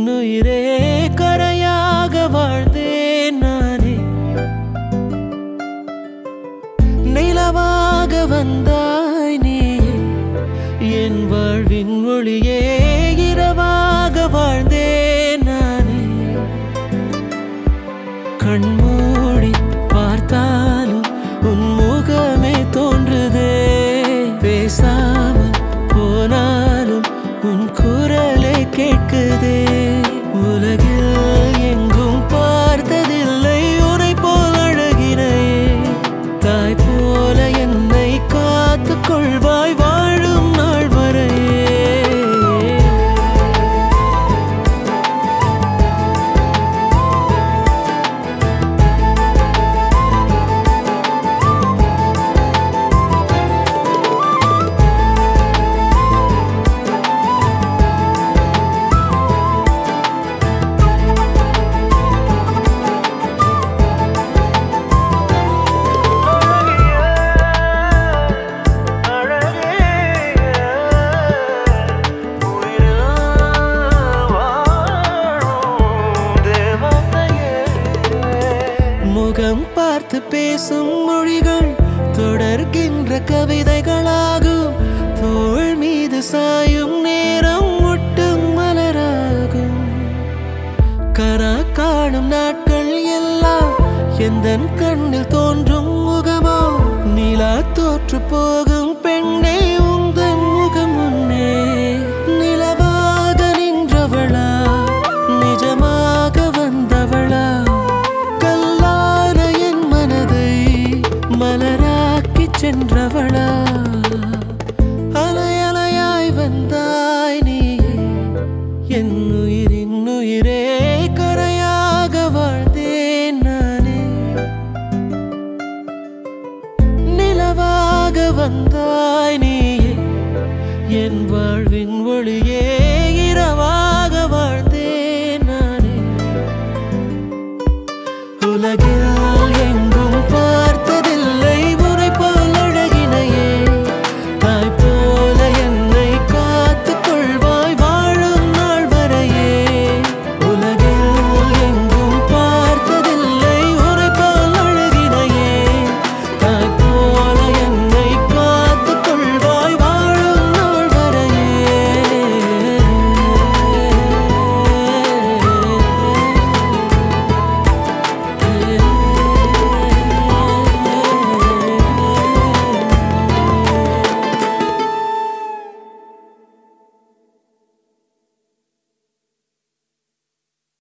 உயிருன்னுயிரே கரையாக வாழ்ந்தேன் நானே நிலவாக வந்தாய் நீ என் வாழ்வின் ஒளியே இரவாக வாழ்ந்தேன் நானே கண்மூடி பார்த்தாலும் உன் முகமே தோன்றுதே பேசாமல் போனாலும் உன் குரலை கேட்குதே உலகில் எங்கும் பார்த்ததில்லை உனை போல் அழகினையே தாய் போல என்னை காத்துக் கொள்வாய் வாழும் நாள் வரையே முகம் பார்த்து பேசும் மொழிகள் தொடர்கின்ற கவிதைகளாகும் தோள் மீது சாயும் நேரம் முட்டும் மலராகும் கரா காணும் நாட்கள் எல்லாம் எந்த கண்ணில் தோன்றும் முகமோ நிலா தோற்று போகும் பெண்ணே உந்தன் முகம் முன்னே நிலவாக நின்றவளா நிஜமாக வந்தவளா கல்லான என் மனதை மலராக்கி சென்றவளா அலை அலையாய் வந்தாய் நீ என் உயிரின் உயிரே